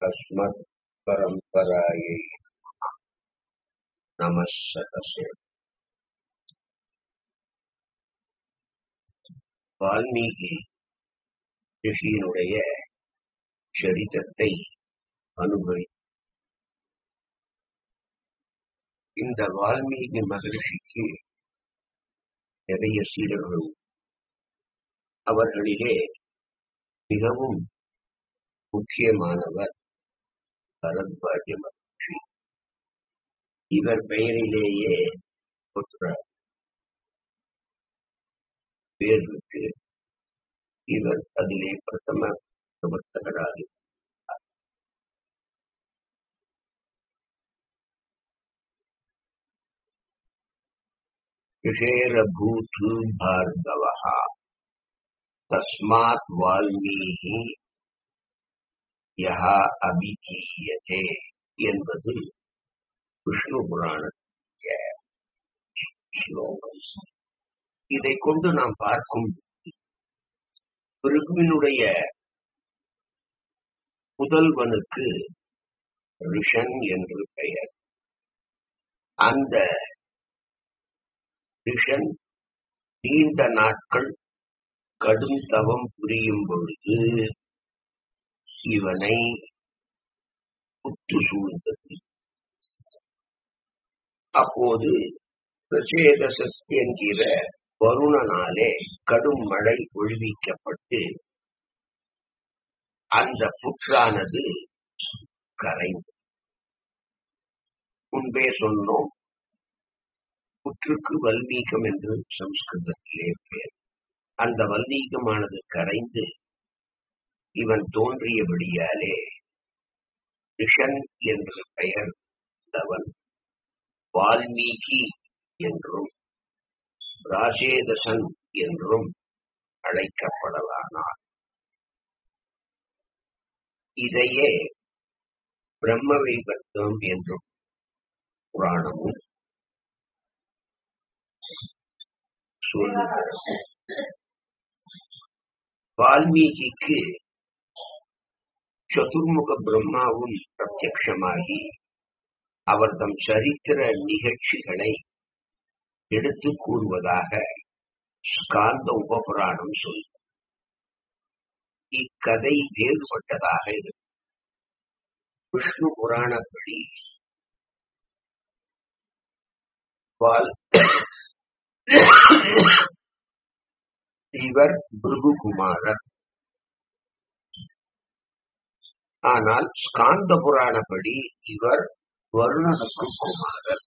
अस्मत् परम्परायै நம சதசே வால்மீகி ரிஷியினுடைய சரிதத்தை அனுபவி இந்த வால்மீகி மகரிஷிக்கு நிறைய சீடர்கள் உண்டு. அவர்களிலே மிகவும் முக்கியமானவர் பரத்வாஜ மகரிஷி இவர் பெயரிலேயே ஒரு பேர் இருக்கு இவர் அதிலே பிரதம பிரவர்த்தகராக இருந்தார். ऋषेरभूत् भार्गवः तस्मात् வால்மீகி யஹா அபிதீயதே என்பது விஷ்ணு புராணத்திய ஸ்லோகம் இதை கொண்டு நாம் பார்க்கும் பிருகுவினுடைய புதல்வனுக்கு ரிஷன் என்று பெயர் அந்த ரிஷன் நீண்ட நாட்கள் கடும் தவம் புரியும் பொழுது இவனை புத்து சூழ்ந்தது அப்போது பிரசேதசஸ் என்கிற வருணனாலே கடும் மழை ஒழிவிக்கப்பட்டு அந்த புற்றானது கரைந்து முன்பே சொன்னோம் புற்றுக்கு வல்மீகம் என்று சம்ஸ்கிருதத்திலே பேர் அந்த வல்மீகமானது கரைந்து இவன் தோன்றியபடியாலே ரிஷன் என்று பெயர் அவன் வால்மீகி என்றும் ராஜேதசன் என்றும் அழைக்கப்படலானார் இதையே பிரம்ம வைபத்தம் என்றும் புராணமும் சொல்லுகிறது வால்மீகிக்கு சதுர்முக பிரம்மாவும் பிரத்யக்ஷமாகி அவர் தம் சரித்திர நிகழ்ச்சிகளை எடுத்து கூறுவதாக ஸ்காந்த உபபுராணம் சொல்லும் இக்கதை வேறுபட்டதாக இருக்கு விஷ்ணு புராணப்படி வால் இவர் பிருகுகுமாரர் ஆனால் ஸ்காந்த புராணப்படி இவர் வருணனுக்கு குமாரர்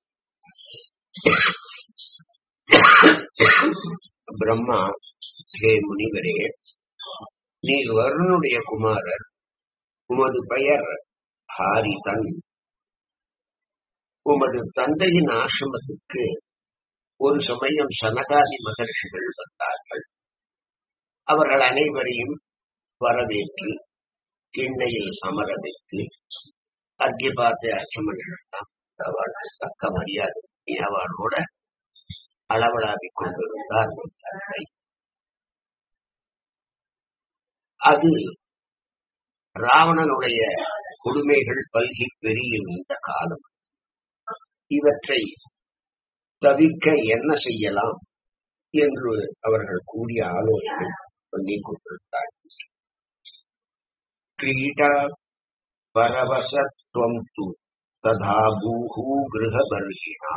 பிரம்மா ஹே முனிவரே நீர் வருணுடைய குமாரர் உமது பெயர் ஹாரிதன் உமது தந்தையின் ஆசிரமத்துக்கு ஒரு சமயம் சனகாதி மகர்ஷிகள் வந்தார்கள் அவர்கள் அனைவரையும் வரவேற்று திண்ணையில் அமர வைத்து அர்க்கியபாத்த அச்சமன்லாம் அவளுக்கு தக்க மரியாதை அவளோட அளவலாவிக் கொண்டிருந்தார் உன் தந்தை அது ராவணனுடைய கொடுமைகள் பல்கி பெரியும் இந்த காலம் இவற்றை தவிர்க்க என்ன செய்யலாம் என்று அவர்கள் கூடிய ஆலோசனை பண்ணிக் கொண்டிருந்தார்கள் क्रीडा परवसत्वं तु तथा भूः गृहबर्हिणा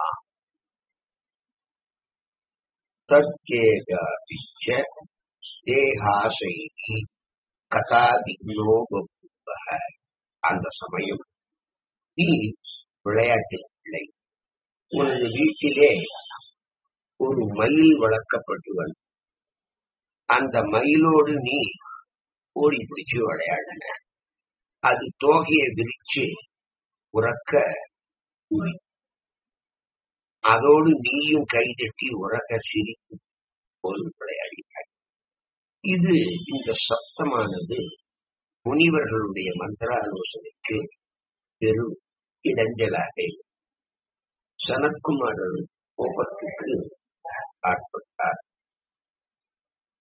तद्येगापि च தேகாசைகி கதா விக்னோ பபுவः அந்த சமயம் நீ விளையாட்டில் பிள்ளை உனது வீட்டிலே ஒரு மயில் வளர்க்கப்பட்டு வந்தது அந்த மயிலோடு நீ ஓடி பிடிச்சு விளையாடின அது தோகையை விரிச்சு உறக்க கூறி அதோடு நீயும் கைதட்டி உறக்க சிரித்து போல் விளையாடினாய் இது இந்த சப்தமானது முனிவர்களுடைய மந்திர ஆலோசனைக்கு பெரும் இடைஞ்சலாக இருக்கு. சனத்குமாரர் கோபத்துக்கு ஆட்பட்டார்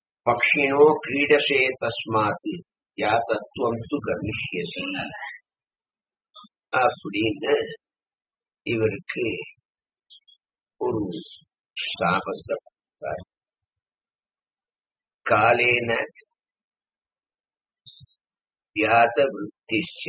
பக்ஷினோ கிரீடசே தஸ்மாத் யா தத்துவம் து கர்மிஷ்யசி அப்படின்னு இவருக்கு ஒரு சாபத்தை கொடுத்தார் காலேன வியாத விருத்திச்ச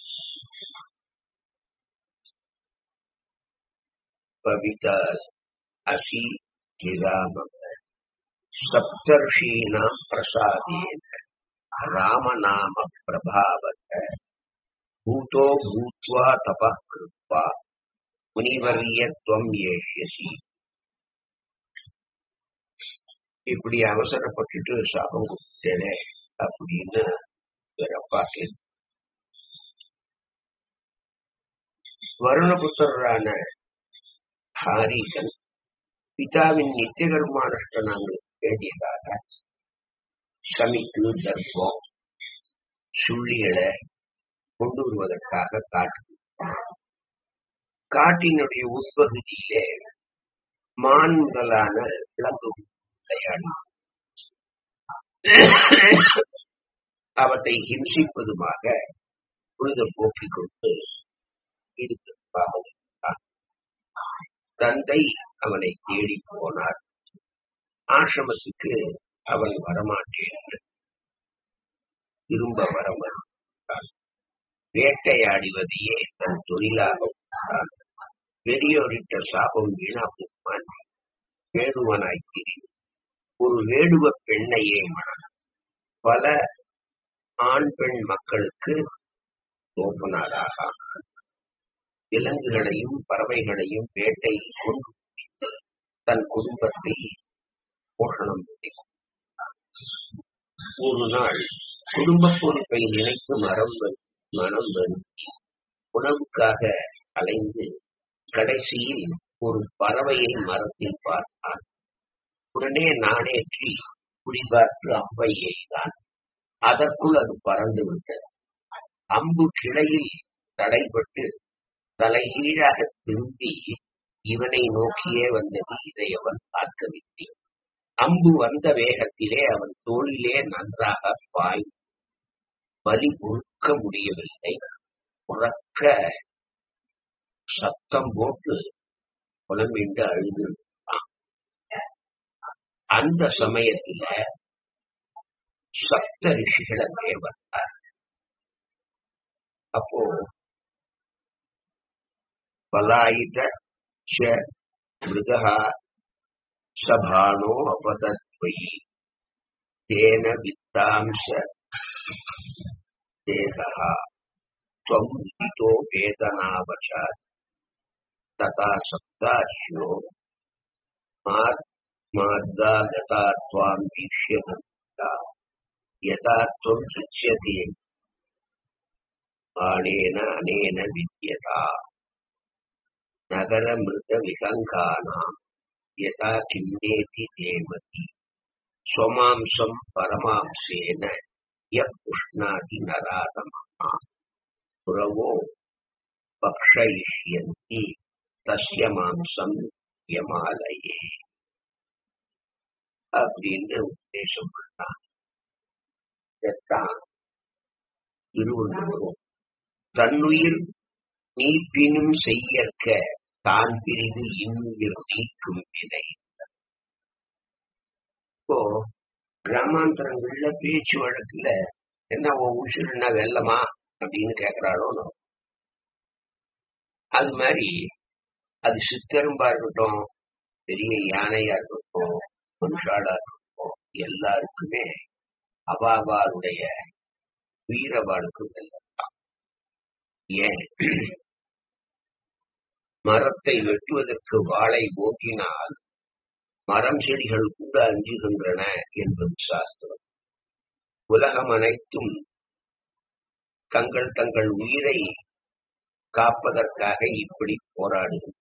பவிதா அசி கிராமம் சப்தர்ஷீணாம் பிரசாதேன ராமநாம பிரபாவத்த பூதோ பூத்வா தபः கிருத்வா முனிவரியத்வம் ஏஷ்யசி இப்படி அவசரப்பட்டுட்டு சாபம் கொடுத்தேனே அப்படின்னு பிறப்பாக்கு வருணபுத்திரரான ஹாரிகன் பிதாவின் நித்திய கர்மானுஷ்டனங்கள் வேண்டியதாக சமித்து தர்ப்பம் சுள்ளிகளை கொண்டு வருவதற்காக காட்டு காட்டினுடைய உட்பகுதியிலே மான் முதலான விலங்கு விளையாடி அவற்றை ஹிம்சிப்பதுமாக பொழுது போக்கிக் கொண்டு இருக்கிறார் தந்தை அவனை தேடி போனார் ஆசிரமத்துக்கு அவன் வரமாட்டேன் என்று திரும்ப வர மறுத்தார் வேட்டையாடுவதையே தன் தொழிலாக கொண்டான் பெரியோரிட்ட சாபம் வீணா போவான் வேடுவனாய் திரிந்து ஒரு வேடுவ பெண்ணையே மனம் பல ஆண் பெண் மக்களுக்கு தோப்பனாராக விலங்குகளையும் பறவைகளையும் வேட்டை கொண்டு பிடித்து தன் குடும்பத்தை போஷணம் செய்தார். ஒரு நாள் குடும்ப பொறுப்பை நினைத்து மரம் வந்து- மனம் வருந்தி உணவுக்காக அலைந்து கடைசியில் ஒரு பறவையை மரத்தில் பார்த்தான் உடனே நானேற்றி குறிபார்த்து அம்பை எய்தான் அதற்குள் அது பறந்து விட்டது அம்பு கிளையில் தடைபட்டு தலைகீழாக திரும்பி இவனை நோக்கியே வந்தது இதை அவன் பார்க்கவில்லை அம்பு வந்த வேகத்திலே அவன் தோளிலே நன்றாக பாய் வலி பொறுக்க முடியவில்லை உறக்க சத்தம் போட்டு புலம்பிண்டு அழுது அந்த சமயத்துல சப்த ரிஷிகள் அங்கே வந்தார் அப்போ பலாயித ச மிருகா சபானோ அபதத்வயி தேன வித்தாம்ச தேகா त्वं विदितो वेदनावशात् तथा सप्ताश्यो मार्गा गता त्वां वीक्ष्य नन्दिता यथा त्वं दृश्यते बाणेन अनेन विद्यता नगरमृतविहङ्गानां यथा किन्नेति देवति स्वमांसं परमांसेन यः पुष्णाति नराधमः पुरवो भक्षयिष्यन्ति तस्य மாம்சம் யமாலயே அப்படின்னு உபதேசம் பண்ணான் இதைத்தான் திருவள்ளுவரும் தன்னுயிர் நீப்பினும் செய்யற்க தான் பிரிது இன்னுயிர் நீக்கும் வினை இப்போ கிராமாந்தரங்கள்ல பேச்சு வழக்குல என்ன உன் உசுர் என்ன வெள்ளமா அப்படின்னு கேக்குறாளோ அது மாதிரி அது சித்தரும்பா இருக்கட்டும் பெரிய யானையா இருக்கட்டும் மனுஷாளா இருக்கட்டும் எல்லாருக்குமே அவாவாருடைய வீரவாளுக்கு வெள்ளத்தான் ஏன் மரத்தை வெட்டுவதற்கு வாளை ஓக்கினால் மரம் செடிகள் கூட அஞ்சுகின்றன என்பது சாஸ்திரம் உலகம் அனைத்தும் தங்கள் தங்கள் உயிரை காப்பதற்காக இப்படி போராடுகிறது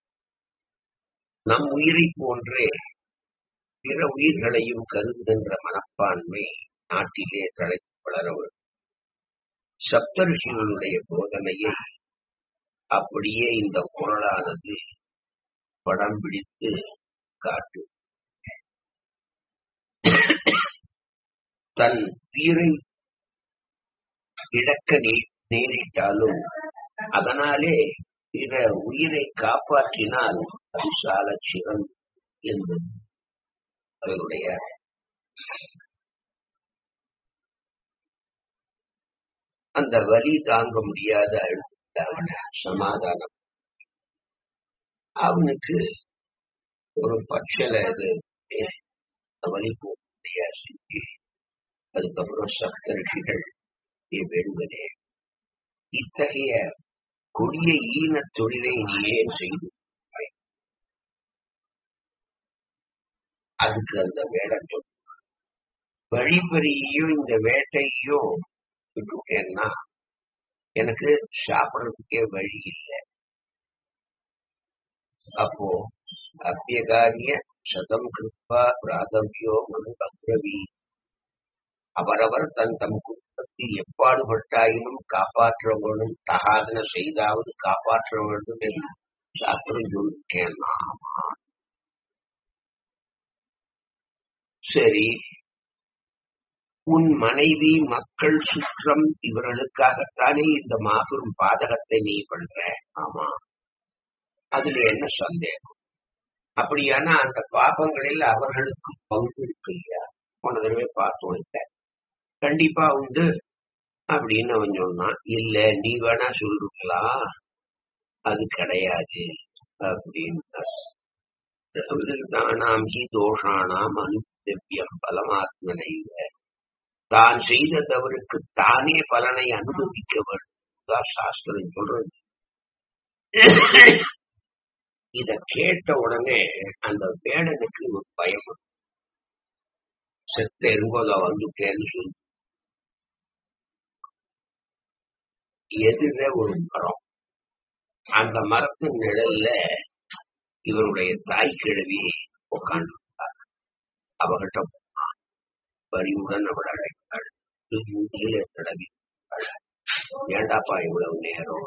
நம் உயிரை போன்றே பிற உயிர்களையும் கருதுகின்ற மனப்பான்மை நாட்டிலே தழைத்து வளர வேண்டும் சப்தரிஷிகளுடைய போதனையை அப்படியே இந்த குரலானது படம் பிடித்து காட்டும் தன் உயிரை இழக்க நே- நேரிட்டாலும் அதனாலே பிற உயிரை காப்பாற்றினால் அது சால சிறந்த என்பது அவருடைய அந்த வலி தாங்க முடியாத அழுத்த அவனை சமாதானம் அவனுக்கு ஒரு பட்சல இது வலி போக செஞ்சு அதுக்கப்புறம் சப்த ரிஷிகள் வேண்டுவதே இத்தகைய கொடிய ஈன தொழிலை நீ ஏன் செய்து அதுக்கு அந்த வேடம் வழிபறியையும் இந்த வேட்டையையும் விட்டுட்டேன்னா எனக்கு சாப்பிடறதுக்கே வழி இல்லை அப்போ அப்பியகாரிய சதம் கிருப்பா பிராதவியோ மனு அக்ரவி அவரவர் தன் தம் குடும்பத்தில் எப்பாடுபட்டாயினும் காப்பாற்ற வேண்டும் தகாதன செய்தாவது காப்பாற்ற வேண்டும் என்று சாஸ்திரம் சொல்லிருக்கேன் ஆமா சரி உன் மனைவி மக்கள் சுற்றம் இவர்களுக்காகத்தானே இந்த மாபெரும் பாதகத்தை நீ பண்ற ஆமா அதுல என்ன சந்தேகம் அப்படியானா அந்த பாபங்களில் அவர்களுக்கு பங்கு இருக்கு இல்லையா போன தடவை பார்த்தோம் இல்ல கண்டிப்பா உண்டு அப்படின்னு அவன் சொன்னான் இல்ல நீ வேணா சொல்லுங்களா அது கிடையாது அப்படின்னு தானாம் ஹி தோஷானாம் அனுபவியம் பலமாத்மனைவ தான் செய்த தவறுக்கு தானே பலனை அனுபவிக்க வேண்டும் சாஸ்திரம் சொல்றது இத கேட்ட உடனே அந்த வேடனுக்கு ஒரு பயம் செத்த எரும்போதா வந்துட்டேன்னு சொல்லி எதிர ஒரு மரம் அந்த மரத்து நிழல்ல இவருடைய தாய் கிழவி உட்காந்து அவகிட்ட போனான் பரிவுடன் அவள் அழைத்தாள் கீழே தடவி ஏண்டாப்பா இவ்வளவு நேரம்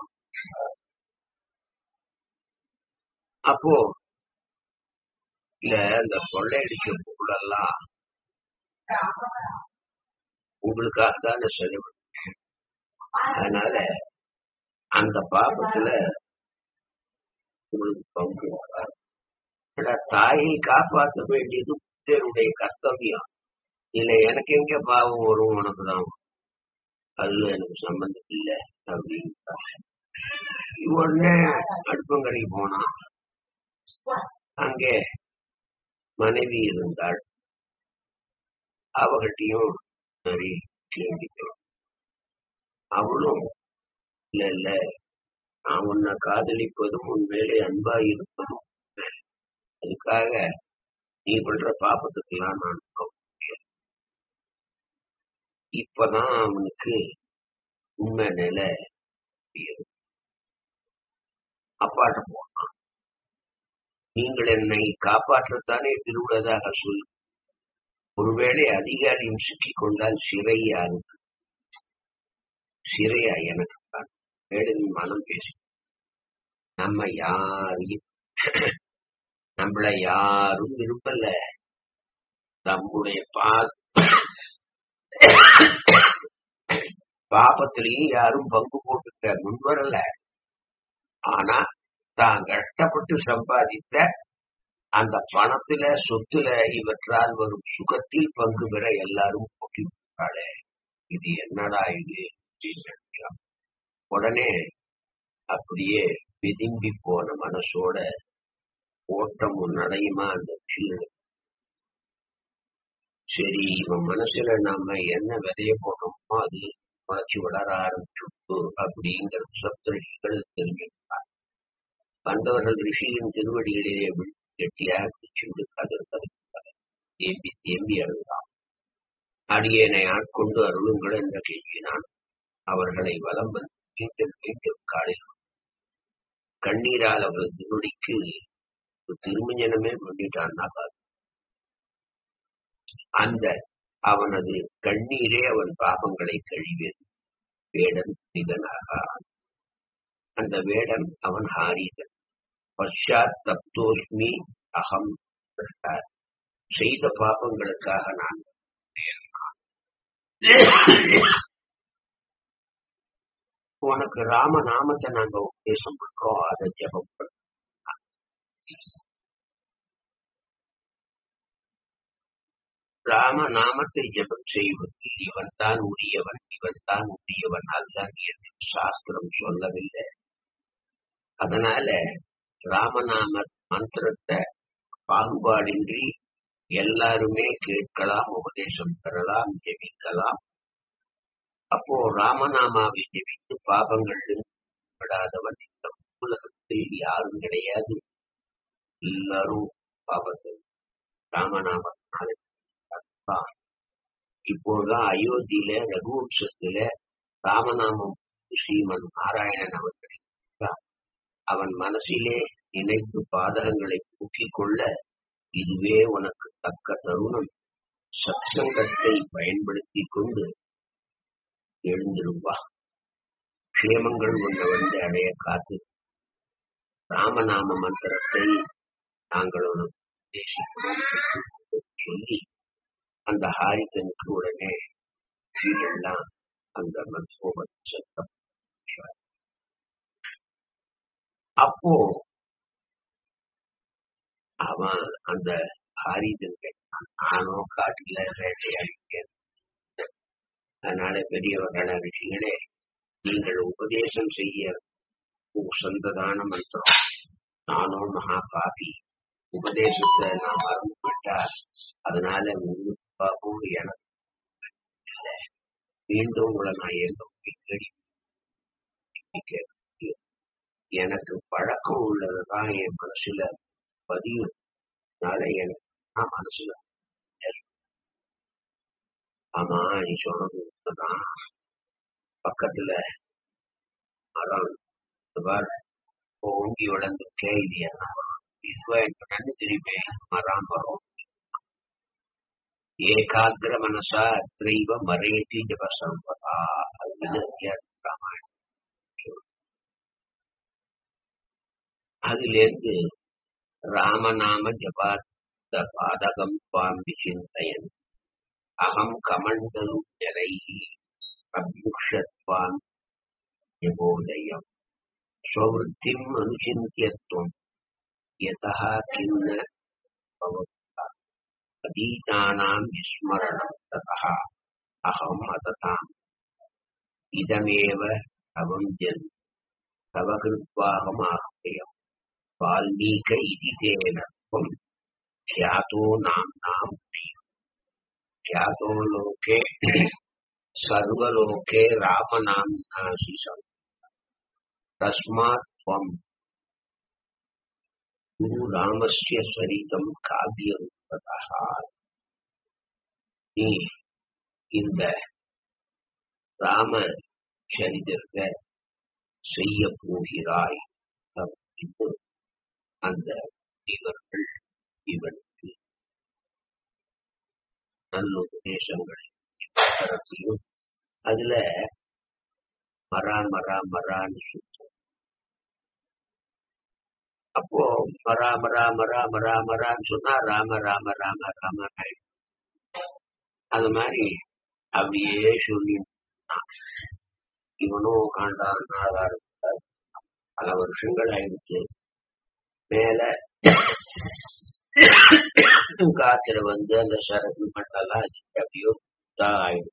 அப்போ இல்ல இந்த கொள்ளையடிச்ச பொருளெல்லாம் உங்களுக்காக தானே செலவு அதனால அந்த பாபத்துல உங்களுக்கு பங்கு வராது தாயை காப்பாற்ற வேண்டியது புத்தருடைய கர்த்தவியம் இல்ல எனக்கு எங்க பாவம் வரும் உனக்கு தான் அதுல எனக்கு சம்பந்தம் இல்லை அப்படின்னு உடனே அடுப்பங்கரைக்கு போனான் அங்கே மனைவி இருந்தாள் அவகிட்டையும் நிறைய கேள்விக்கலாம் அவளும் இல்ல இல்ல நான் உன்னை காதலிப்பதும் உன் மேலே அன்பா இருப்பதும் அதுக்காக நீ பண்ற பாப்பத்துக்கெல்லாம் நான் முடியாது இப்பதான் அவனுக்கு உண்மை நிலை அப்பாட்ட போனான் நீங்கள் என்னை காப்பாற்றத்தானே திருவிழதாக சொல் ஒருவேளை அதிகாரியும் சிக்கிக் கொண்டால் சிறையாருக்கு சிறையா எனக்கு தான் வேடனின் மனம் பேசு நம்ம யாரையும் நம்மள யாரும் விரும்பல நம்முடைய பா பாபத்திலையும் யாரும் பங்கு போட்டுக்க முன்வரல ஆனா தான் கஷ்டப்பட்டு சம்பாதித்த அந்த பணத்துல சொத்துல இவற்றால் வரும் சுகத்தில் பங்கு பெற எல்லாரும் போட்டி விட்டாளே இது என்னடா இது உடனே அப்படியே விரும்பி போன மனசோட ஓட்டம் நடையுமா அந்த விஷயம் சரி இவன் மனசுல நாம என்ன விதைய போட்டோமோ அது முளைச்சு வளர ஆரம்பிச்சுட்டு அப்படிங்கிறது சப்தரிஷிகள் தெரிஞ்சுட்டார் வந்தவர்கள் ரிஷியின் திருவடிகளிலே கெட்டியாக பிடிச்சுண்டு கதர் கதர் தேம்பி தேம்பி அழுந்தான் அடியேனை ஆட்கொண்டு அருளுங்கள் என்ற கேள்வினான் அவர்களை வலம் வந்து மீண்டும் மீண்டும் காலில் கண்ணீரால் அவரது திருவடிக்கு திருமஞ்சனமே பண்ணிட்டான்னா அந்த அவனது கண்ணீரே அவன் பாபங்களை கழிவேன் வேடன் நிதனாக அந்த வேடன் அவன் ஹாரிதன் பஷாத் தப்தோஸ்மி அகம் செய்த பாபங்களுக்காக நான் உனக்கு ராம நாமத்தை நாங்க உபதேசம் பண்றோம் அதை ஜெபம் பண்ணு. ராம நாமத்தை ஜெபம் செய்வது இவன் தான் உரியவன் இவன் தான் உரியவன் அதுதான் என்று சாஸ்திரம் சொல்லவில்லை அதனால ராமநாம மந்திரத்தை பாகுபாடின்றி எல்லாருமே கேட்கலாம் உபதேசம் பெறலாம் ஜெபிக்கலாம் அப்போ ராமநாமாவை ஜெபித்து பாபங்கள் படாதவன் இந்த உலகத்தில் யாரும் கிடையாது எல்லாரும் பாபத்தில் ராமநாமத்தினால தான். இப்போதான் அயோத்தியில ரகுவம்சத்துல ராமநாமம் ஸ்ரீமன் நாராயணன் அவர்கள் இருக்கிறார். அவன் மனசிலே நினைத்து பாதகங்களை போக்கிக் கொள்ள இதுவே உனக்கு தக்க தருணம் சத்சங்கத்தை பயன்படுத்திக் கொண்டு எழுந்திருவா க்ஷேமங்கள் உன்னை வந்து அடைய காத்து ராமநாம மந்திரத்தை நாங்கள் உனக்கு உபதேசிக்கிறோம் என்று சொல்லி அந்த ஹாரிதனுக்கு உடனே கீழெல்லாம் அந்த மன்சோபன் சத்தம் அப்போ அவன் அந்த ஹாரிதன் கேட்டான் நானோ காட்டுல வேட்டையாடிட்டேன் அதனால பெரியவர்கள ரிஷிகளே நீங்கள் உபதேசம் செய்ய சொந்ததான மந்திரம் நானோ மகா பாபி உபதேசத்தை நான் மறந்து விட்டா அதனால உங்களுக்கு பாபம் எனக்கு இல்லை. மீண்டும் உங்களை நான் எங்க போய் தேடி கேட்க முடியும். எனக்கு பழக்கம் உள்ளதுதான் என் மனசுல பதியும் அதனால எனக்கு நான் மனசுல ஆமா நீ சொன்னது உண்மைதான் பக்கத்துல மரம் இந்த பாரு, ஓங்கி வளர்ந்து கேள்வி இதுவா எனக்கு நன்கு தெரியுமே மரம் வரும் ஏகாகிர மனசா அத்தைவ மறையத்தி ஜப சம்பதா அதுல ராமாயணம் அதுல இருந்து ராமநாம ஜபாத்த பாதகம் துவாம் விசிந்தயன் அகம் கமண்டலு ஜலைஹி அபியுஷத்வான் யபோதயம் ஸ்வவృத்திம் அனுசிந்தியத்வம் யதः கிண்ண பவத்தா அதீதானாம் விஸ்மரணம் ததः அகம் அததாம் இதமேவ அவம் ஜன் தவ கிருத்வாகமாஹ்யம் வால்மீக இதி தேனத்வம் ख्यातो नाम्नाम् ख्यातो लोके सर्वलोके रामनाम्नासि सम् तस्मात् त्वम् குரு ராமஸ்ய சரிதம் காவியரூபதா நீ இந்த ராம சரிதத்தை செய்ய போகிறாய் அப்படின்னு அந்த இவர்கள் இவனுக்கு நல்ல உபதேசங்களை தரத்தையும் அதுல மரா மரா மரான்னு சுத்தம் அப்போ மரா மரா மரா மரா மரான்னு சொன்னா ராம ராம ராம ராம அது மாதிரி அப்படியே சொல்லி இவனும் ஆண்டாள் நாளாக பல வருஷங்கள் ஆயிடுச்சு மேல காத்துல வந்து அந்த சரக்கு மட்டெல்லாம் அப்படியோ தான் ஆயிடுச்சு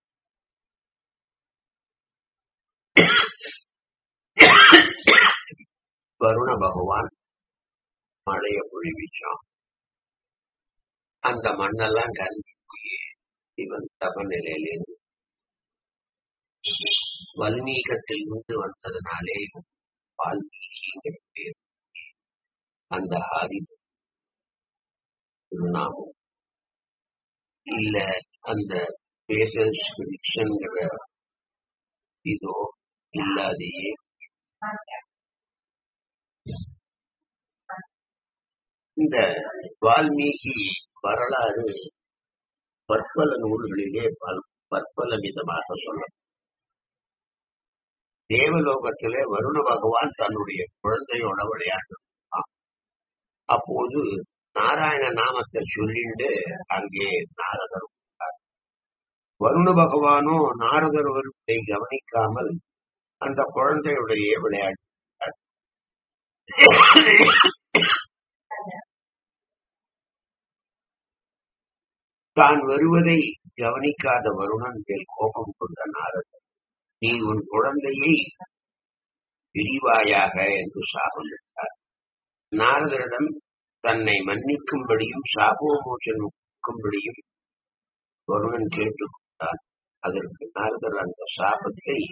வருண பகவான் மழைய பொழிவிச்சான் அந்த மண்ணெல்லாம் கலந்து போய் இவன் தப நிலையிலிருந்து வல்மீகத்திலிருந்து வந்ததுனாலே இவன் வால்மீகிங்கிற பேர் அந்த ஆதி திருநாமம் இல்ல அந்த பேசன்ஸ்கிரிப்ஷன்ங்கிற இதோ இல்லாதையே இந்த வால்மீகி வரலாறு பற்பல நூல்களிலே பல் பற்பல விதமாக சொல்ல தேவலோகத்திலே வருண பகவான் தன்னுடைய குழந்தையோட விளையாடுறான் அப்போது நாராயண நாமத்தை சொல்லிண்டு அங்கே நாரதர் வந்தார். வருண பகவானோ நாரதர் வருவதை கவனிக்காமல் அந்த குழந்தையுடைய விளையாட்டு தான் வருவதை கவனிக்காத வருணன் மேல் கோபம் கொண்ட நாரதர் நீ உன் குழந்தையை பிரிவாயாக என்று சாபமிட்டார் நாரதரிடம் தன்னை மன்னிக்கும்படியும் சாபோமோச்சனுக்கும்படியும் வருணன் கேட்டுக்கொண்டார் அதற்கு நாரதர் அந்த சாபத்தை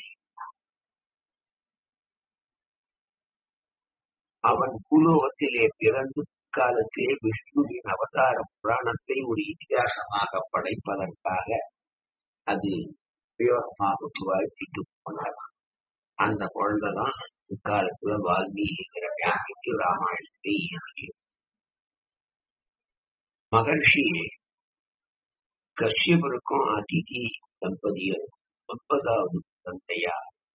அவன் பூலோகத்திலே பிறந்து காலத்திலே விஷ்ணுவின் அவதார புராணத்தை ஒரு இதிகாசமாக படைப்பதற்காக அது உபயோகமாக வாழ்த்திட்டு போனார் அந்த குழந்தைதான் இக்காலத்துல வால்மீகிங்கிற வியாதிக்கு ராமாயணத்தை இயற்றியது மகர்ஷி கஷ்யபருக்கும் அதிதி தம்பதியர் ஒன்பதாவது தந்தையா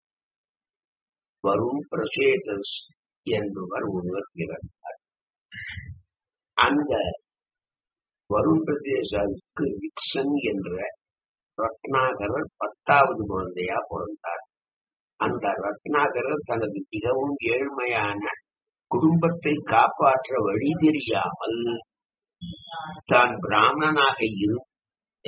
வருண் பிரசேதஸ் என்பவர் ஒருவர் பிறந்தார் அந்த வருண் பிரதேசாவுக்கு விக்சன் என்ற ரத்னாகரர் பத்தாவது குழந்தையா பிறந்தார் அந்த ரத்னாகரர் தனது மிகவும் ஏழ்மையான குடும்பத்தை காப்பாற்ற வழி தெரியாமல் தான் பிராமணனாக இருந்த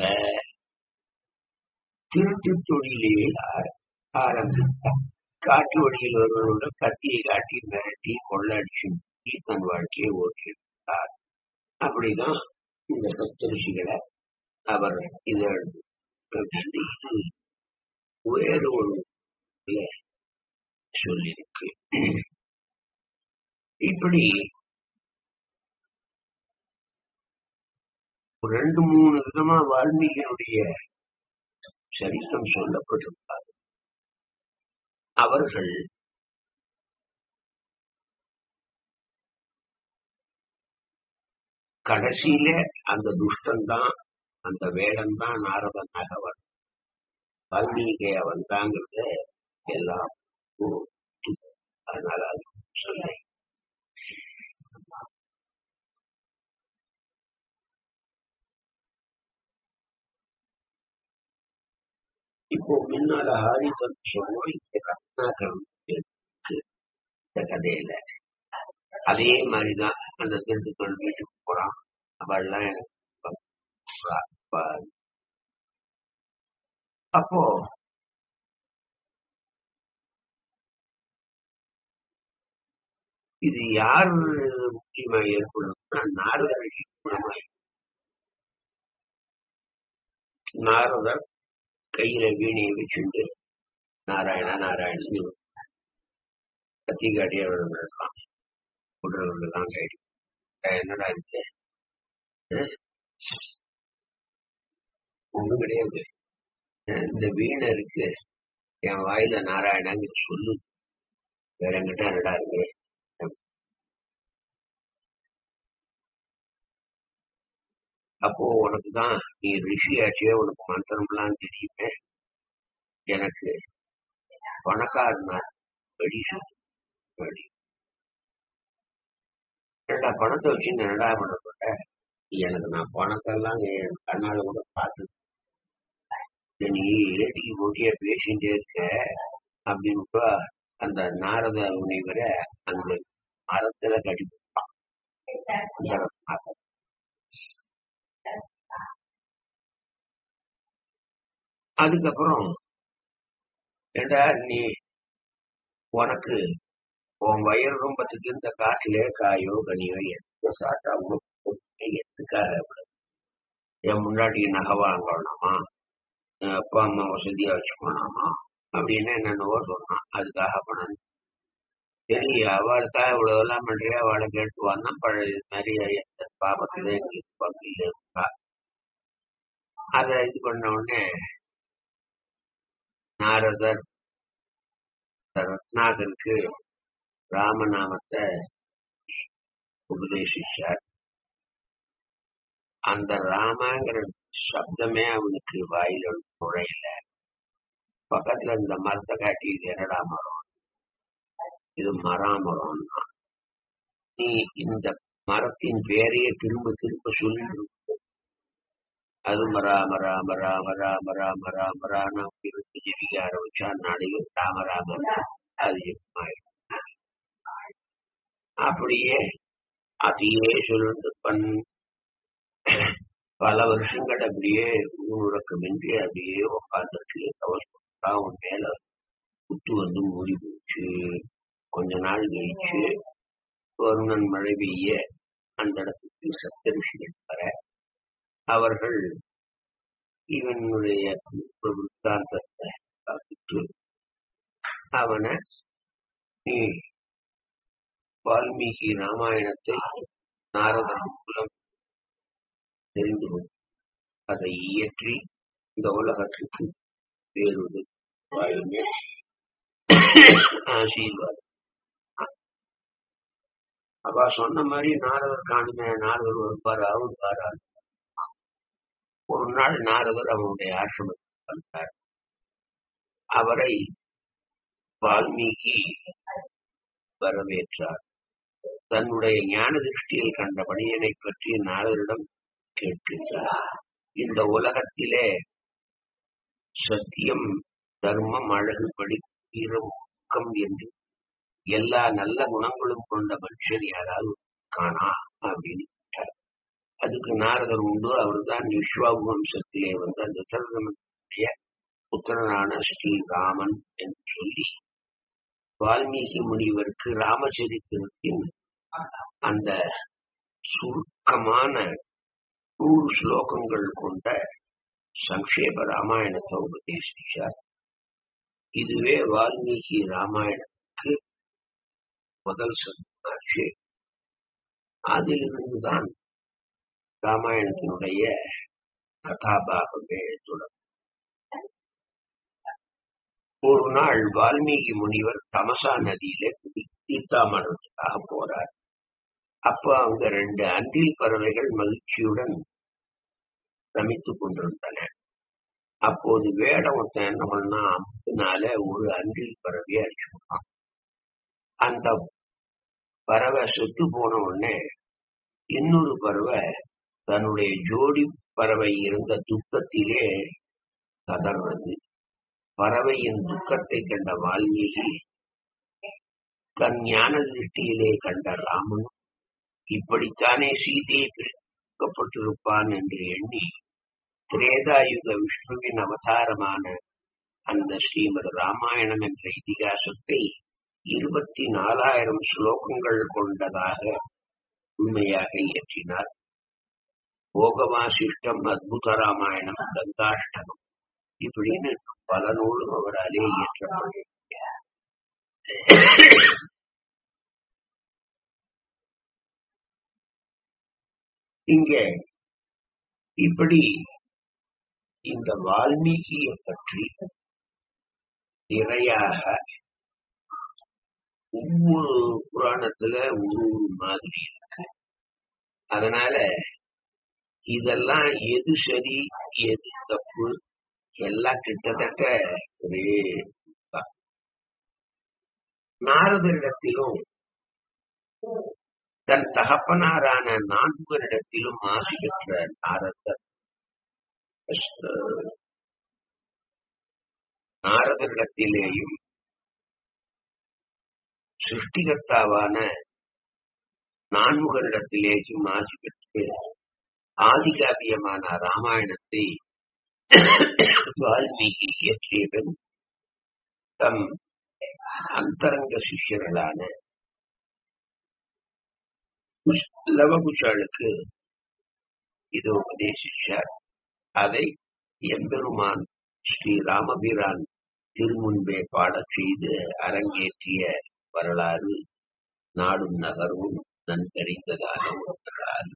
திருட்டு தொழிலே ஆரம்பித்தார் காட்டு வழியில் ஒருவரோட கத்தியை காட்டி மிரட்டி கொள்ளடிச்சு தன் வாழ்க்கையை ஓட்டியிருந்தார் அப்படிதான் இந்த சப்தரிஷிகளை அவர் இதழ் இது வேறு ஒரு சொல்லியிருக்கு இப்படி ரெண்டு மூணு விதமா வால்மீகியினுடைய சரித்திரம் சொல்லப்பட்டிருப்பார் அவர்கள் கடைசியில அந்த துஷ்டன் தான் அந்த வேடம் தான் நாரதனாக வரும் வால்மீகிய வந்தாங்கிறத எல்லாம் அதனால அது சொன்னேன் இப்போ முன்னால ஹாரிதன் சொன்னோம் இந்த ரத்னாகரம் இருக்கு இந்த கதையில அதே மாதிரிதான் அந்த திண்டுக்கல் வீட்டுக்கு போறான் அவள்லாம் எனக்கு அப்போ இது யார் முக்கியமா ஏற்படும்னா நாரதர் மூலமா நாரதர் கையில வீணையை வச்சுண்டு நாராயண நாராயணன் கத்தி காட்டி அவர்களெல்லாம் உடல்களெல்லாம் கைடி என்னடா இருக்கு ஒண்ணும் கிடையாது இந்த வீணை இருக்கு என் வாயில நாராயணாங்க சொல்லு வேற எங்கிட்ட என்னடா இருக்கு அப்போ உனக்கு தான் நீ ரிஷியாச்சே உனக்கு மந்திரம்லாம் தெரியுமே எனக்கு பணக்காரனா வழி வழி என்னடா பணத்தை வச்சு என்னடா பண்ண போட்ட எனக்கு நான் பணத்தெல்லாம் என் கண்ணால கூட பார்த்து நீ ஏட்டிக்கு போட்டியா பேசிட்டே இருக்க அப்படின்னு அந்த நாரத முனிவரை அந்த மரத்துல கட்டி அதுக்கப்புறம் ஏண்டா நீ உனக்கு உன் வயிறு ரொம்பத்துக்கு இந்த காட்டிலே காயோ கனியோ எந்த சாட்டாமோ எதுக்காக என் முன்னாடி நகை வாங்கணுமா என் அப்பா அம்மா வசதியா வச்சுக்கணுமா அப்படின்னு என்னென்னவோ சொன்னான் அதுக்காக பண்ணணும் சரி அவளுக்காக இவ்வளவு எல்லாம் பண்றியா அவளை கேட்டு வந்தா பழைய நிறைய எந்த பாபத்துல எங்களுக்கு பங்கில் இருக்கா அதை இது பண்ண உடனே நாரதர் ரத்னாகருக்கு ராமநாமத்தை உபதேசிச்சார் அந்த ராமங்கிற சப்தமே அவனுக்கு வாயில நுழையல பக்கத்துல இந்த மரத்தை காட்டி இது என்னடா மரம் இது மராமரம் நீ இந்த மரத்தின் பேரையே திரும்ப திரும்ப சொல்லிட்டு அதுவும் ராம ராம ராம ராம ராம ராம ராம இருபத்தி ஜெபிக்க ஆரம்பிச்சா நாளையும் ராம ராம அது ஜெபமாயிடும் அப்படியே அதையே சொல்லிட்டு பண் பல வருஷங்கள் அப்படியே ஊரக்கமின்றி அப்படியே உட்காந்துருக்கு தவறு உன் மேல குத்து வந்து மூடி போச்சு கொஞ்ச நாள் கழிச்சு வருணன் மழை பெய்ய அந்த இடத்துக்கு சப்தரிஷிகள் வர அவர்கள் இவனுடைய விற்த்தாந்தத்தை பார்த்துட்டு அவனை நீ வால்மீகி ராமாயணத்தை நாரதன் மூலம் தெரிந்து கொண்டு அதை இயற்றி இந்த உலகத்துக்கு வேறொரு வாழுங்க ஆசீர்வாதம் அவ சொன்ன மாதிரி நாரதர் காணுமே நாரதர் வருவார் அவர் வாரார் ஒரு நாள் நாரதர் அவனுடைய ஆசிரமத்தில் வந்தார் அவரை வால்மீகி வரவேற்றார் தன்னுடைய ஞான திருஷ்டியில் கண்ட பணியனை பற்றி நாரதரிடம் கேட்கின்றார் இந்த உலகத்திலே சத்தியம் தர்மம் அழகு படி வீரம் ஊக்கம் என்று எல்லா நல்ல குணங்களும் கொண்ட மனுஷன் யாராவது காணா அப்படின்னு கேட்டார் அதுக்கு நாரதர் உண்டு அவர்தான் விஸ்வாபு வம்சத்திலே வந்து அந்த தசரதனுடைய புத்திரனான ஸ்ரீராமன் என்று சொல்லி வால்மீகி முனிவருக்கு ராமச்சரித்திரத்தின் அந்த சுருக்கமான நூறு ஸ்லோகங்கள் கொண்ட சங்கேப ராமாயணத்தை உபதேசிச்சார் இதுவே வால்மீகி ராமாயணத்துக்கு முதல் சந்தாச்சு அதிலிருந்துதான் ராமாயணத்தினுடைய கதாபாகமே தொடரும் ஒரு நாள் வால்மீகி முனிவர் தமசா நதியில தீர்த்தாமணத்துக்காக போறார் அப்ப அங்க ரெண்டு அன்றில் பறவைகள் மகிழ்ச்சியுடன் ரமித்துக் கொண்டிருந்தன அப்போது வேடவத்தன் என்ன பண்ணா அம்புனால ஒரு அன்றில் பறவையை அடிச்சு விட்டான் அந்த பறவை செத்து போன உடனே இன்னொரு பறவை தன்னுடைய ஜோடி பறவை இருந்த துக்கத்திலே கதறது பறவையின் துக்கத்தை கண்ட வால்மீகி தன் ஞான திருஷ்டியிலே கண்ட ராமன் இப்படித்தானே சீதையை பிரிக்கப்பட்டிருப்பான் என்று எண்ணி திரேதாயுக விஷ்ணுவின் அவதாரமான அந்த ஸ்ரீமத் ராமாயணம் என்ற இதிகாசத்தை இருபத்தி நாலாயிரம் ஸ்லோகங்கள் கொண்டதாக உண்மையாக இயற்றினார் போகவாசிஷ்டம் அத்புத ராமாயணம் கங்காஷ்டகம் இப்படின்னு பல நூலும் அவராலே இயற்றப்படும் இங்க இப்படி இந்த வால்மீகியை பற்றி நிறையாக ஒவ்வொரு புராணத்துல ஒரு மாதிரி இருக்கு அதனால இதெல்லாம் எது சரி எது தப்பு எல்லாம் கிட்டத்தட்ட ஒரே தான். நாரதரிடத்திலும் தன் தகப்பனாரான நான்குவரிடத்திலும் ஆசி பெற்ற நாரதர் அஹ், நாரதரிடத்திலேயும் சிருஷ்டிகர்த்தாவான நான்முகரிடத்திலேயும் ஆசி பெற்று ஆதிகாவியமான ராமாயணத்தை வால்மீகி இயற்றியவன் தம் அந்தரங்க சிஷ்யர்களான குஷ்- லவகுஷாளுக்கு இது உபதேசிச்சார் அதை எம்பெருமான் ஸ்ரீ ராமபிரான் திருமுன்பே பாடச் செய்து அரங்கேற்றிய வரலாறு நாடும் நகரும் நன்கறிந்ததான ஒரு வரலாறு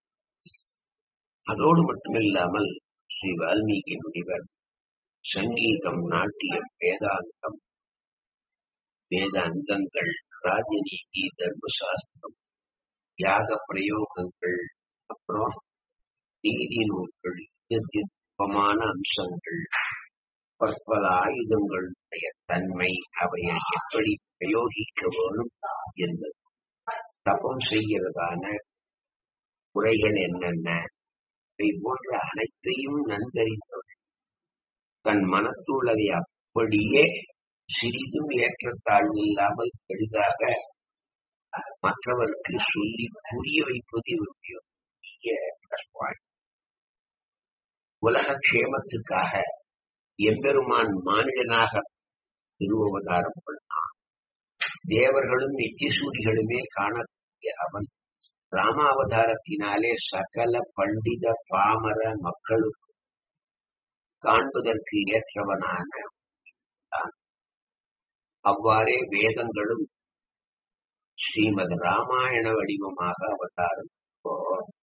அதோடு மட்டுமில்லாமல் ஸ்ரீ வால்மீகி முனிவர் சங்கீதம் நாட்டியம் வேதாந்தம் வேதாந்தங்கள் ராஜநீதி தர்மசாஸ்திரம் யாக பிரயோகங்கள் அப்புறம் நீதி நூல்கள் நிர்திப்பமான அம்சங்கள் பற்பல ஆயுதங்களுடைய தன்மை அவையை எப்படி பிரயோகிக்க வேணும் என்பது தபம் செய்கிறதான முறைகள் என்னென்ன இவை போன்ற அனைத்தையும் நன்கறிந்தவன் தன் மனத்துள்ளதை அப்படியே சிறிதும் ஏற்றத்தாழ்வு இல்லாமல் எளிதாக மற்றவருக்கு சொல்லி புரிய வைப்பது இவருடைய முக்கிய plus point. உலக க்ஷேமத்துக்காக எம்பெருமான் மானிடனாக திருவவதாரம் பண்ணான் தேவர்களும் நித்தியசூரிகளுமே காணக்கூடிய அவன் ராமாவதாரத்தினாலே சகல பண்டித பாமர மக்களுக்கு காண்பதற்கு ஏற்றவனான தான். அவ்வாறே வேதங்களும் ஸ்ரீமத் ராமாயண வடிவமாக அவதாரம் இப்போ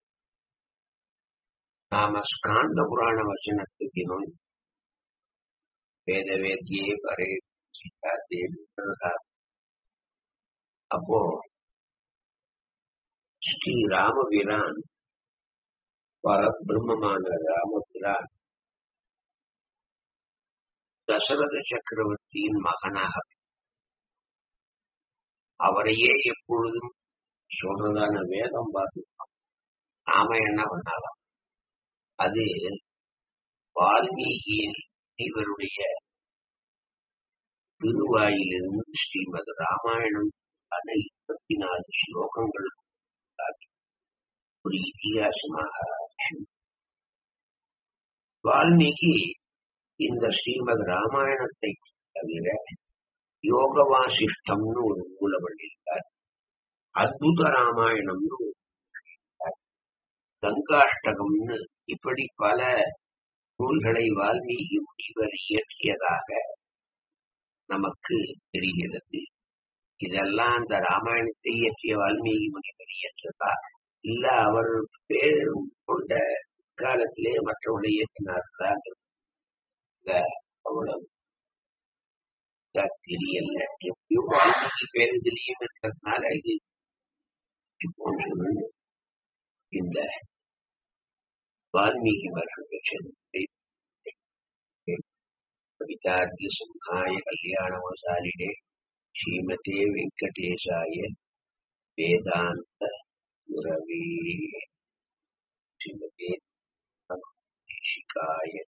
நாம ஸ்காந்த புராண வச்சனத்து தினம் வேத வேத்தியே பரே சீதா தேவி பிரதா. அப்போ ஸ்ரீ ராமபிரான் பரபிரம்மமான ராமபிரான் தசரத சக்கரவர்த்தியின் மகனாக அவரையே எப்பொழுதும் சொல்றதான வேதம் பார்த்து நாம என்ன பண்ணலாம் அது வால்மீகியின் இவருடைய திருவாயிலிருந்து ஸ்ரீமத் ராமாயணம் ஆன இருபத்தி நாலு ஸ்லோகங்கள் ஒரு இதிகாசமாக வால்மீகி இந்த ஸ்ரீமத் ராமாயணத்தை தவிர யோக வாசிஷ்டம்னு ஒரு நூலை பண்ணியிருக்கார் அத்புத ராமாயணம்னு ஒரு பண்ணியிருக்கார். கங்காஷ்டகம்னு இப்படி பல நூல்களை வால்மீகி முனிவர் இயற்றியதாக நமக்கு தெரிகிறது இதெல்லாம் அந்த ராமாயணத்தை இயற்றிய வால்மீகி முனிவர் இயற்றதா இல்ல அவர் பேர் கொண்ட காலத்திலே மற்றவர்களை இயற்றினார்களா அவ்வளவு இதா தெரியல எப்படியோ வால்மீகி பேர் இதுலயும் இருக்கிறதுனால இது போன்று இந்த வால்மீகி வருஷத்தை கவிதார்த்திய சிம்ஹாய கல்யாணவசாலினே ஸ்ரீமதே வெங்கடேசாய வேதாந்த குரவே ஸ்ரீமதே தேசிகாய